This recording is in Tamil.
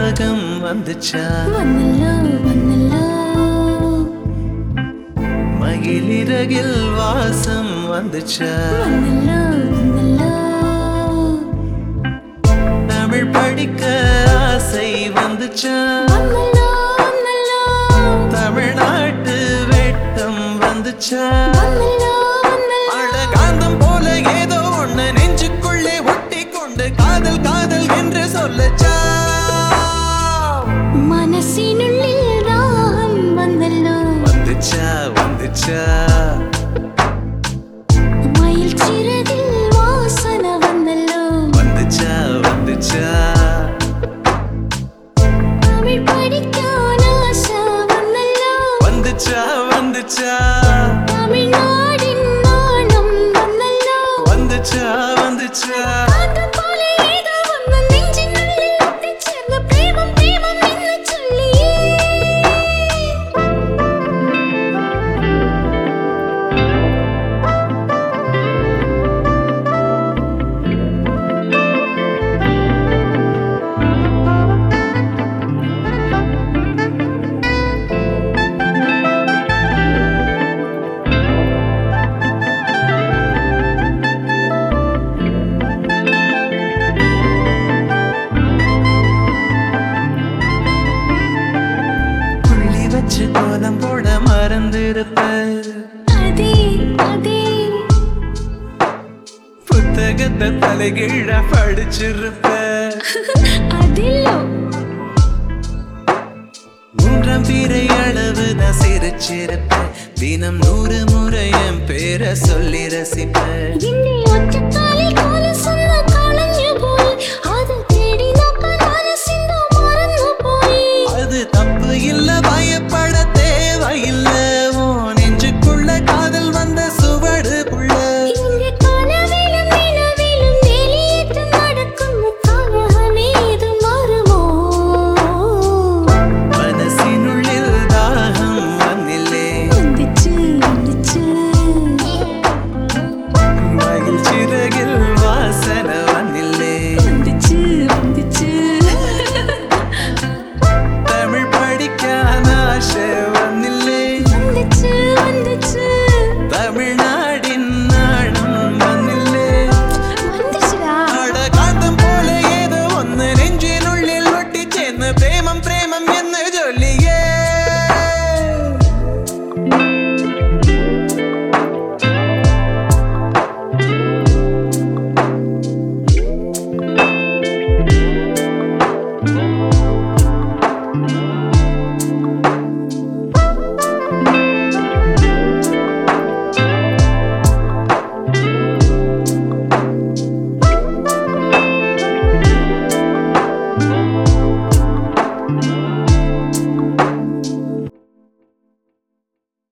ஞாபகம் வந்துச்சா வந்தல்லோ வந்தல்லோ மகிழிறகில் வாசம் வந்துச்சா வந்தல்லோ வந்தல்லோ தமிழ் படிக்க ஆசை வந்துச்சா வந்தல்லோ வந்தல்லோ தமிழ்நாட்டு வெட்டம் வந்துச்சா வந்தல்லோ வந்தல்லோ அழகாந்தம் போல ஏதோ ஒண்ணு நெஞ்சுக்குள்ளே ஒட்டி கொண்டு காதல் காதல் என்று சொல்லச்சா மனசினுள்ளில் ராகம் வந்தல்லோ வந்துச்சா வந்துச்சா மயில் சிறகில் வாசன வந்தல்லோ வந்துச்சா வந்துச்சா தமிழ் படிக்கான ஆசை வந்தல்லோ வந்துச்சா வந்துச்சா தமிழ்நாடின் நாணம் வந்தல்லோ வந்துச்சா வந்துச்சா காத்து போல ஏதோ ஒன்று நெஞ்சினுள்ளில் ஒட்டிச் சேர்ந்த பிரேமம் பிரேமம் என்ன சொல்லியே புள்ளி வச்சு கோலம் போட மறந்திருப்ப அதே அதே புத்தகத்தை தலைகீழ படிச்சிருப்ப அதில்லோ மூன்றாம் பிறை அளவு நான் சிரிச்சிருப்ப தினம் நூறு முறை என் பேரை சொல்லி ரசிப்ப என்னை ஒற்றைக்காலில் கோல